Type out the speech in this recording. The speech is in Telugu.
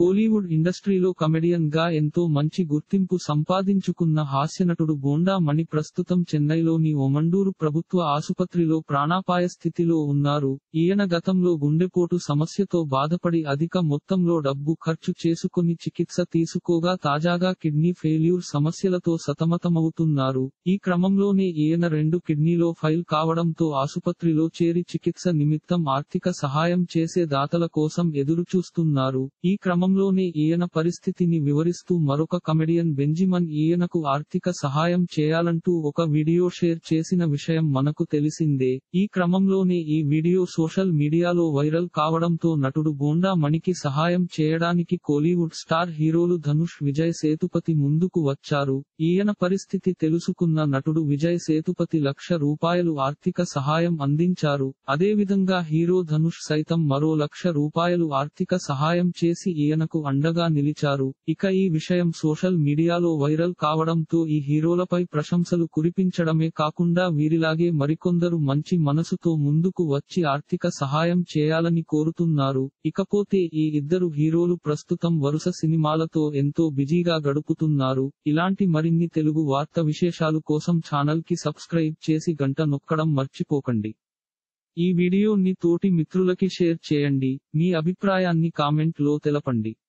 కోలీవుడ్ ఇండస్ట్రీలో కమెడియన్ గా ఎంతో మంచి గుర్తింపు సంపాదించుకున్న హాస్యనటుడు బోండా మణి ప్రస్తుతం చెన్నైలోని ఒమండూరు ప్రభుత్వ ఆసుపత్రిలో ప్రాణాపాయ స్థితిలో ఉన్నారు ఈయన గతంలో గుండెపోటు సమస్యతో బాధపడి అధిక మొత్తంలో డబ్బు ఖర్చు చేసుకుని చికిత్స తీసుకోగా తాజాగా కిడ్నీ ఫెయిల్యూర్ సమస్యలతో సతమతమవుతున్నారు ఈ క్రమంలోనే ఈయన రెండు కిడ్నీలో ఫైల్ కావడంతో ఆసుపత్రిలో చేరి చికిత్స నిమిత్తం ఆర్థిక సహాయం చేసే దాతల కోసం ఎదురు చూస్తున్నారు ఈ క్రమంలోనే ఈయన పరిస్థితిని వివరిస్తూ మరొక కమెడియన్ బెంజిమన్ ఈయనకు ఆర్థిక సహాయం చేయాలంటూ ఒక వీడియో షేర్ చేసిన విషయం మనకు తెలిసిందే ఈ క్రమంలోనే ఈ వీడియో సోషల్ మీడియాలో వైరల్ కావడంతో నటుడు బోండా మణికి సహాయం చేయడానికి కోలీవుడ్ స్టార్ హీరోలు ధనుష్ విజయ్ సేతుపతి ముందుకు వచ్చారు ఈయన పరిస్థితి తెలుసుకున్న నటుడు విజయ్ సేతుపతి లక్ష రూపాయలు ఆర్థిక సహాయం అందించారు అదేవిధంగా హీరో ధనుష్ సైతం మరో లక్ష రూపాయలు ఆర్థిక సహాయం చేసి ఈయనకు అండగా నిలిచారు ఇక ఈ విషయం సోషల్ మీడియాలో వైరల్ కావడంతో ఈ హీరోలపై ప్రశంసలు కురిపించడమే కాకుండా వీరిలాగే మరికొందరు మంచి మనసుతో ముందుకు వచ్చి ఆర్థిక సహాయం చేయాలని కోరుతున్నారు ఇకపోతే ఈ ఇద్దరు హీరోలు ప్రస్తుతం వరుస సినిమాలతో ఎంతో బిజీగా గడుపుతున్నారు ఇలాంటి మరిన్ని తెలుగు వార్త విశేషాలు కోసం ఛానల్ కి సబ్స్క్రైబ్ చేసి గంట నొక్కడం మర్చిపోకండి ఈ వీడియోని తోటి మిత్రులకి షేర్ చేయండి మీ అభిప్రాయాన్ని కామెంట్ లో తెలపండి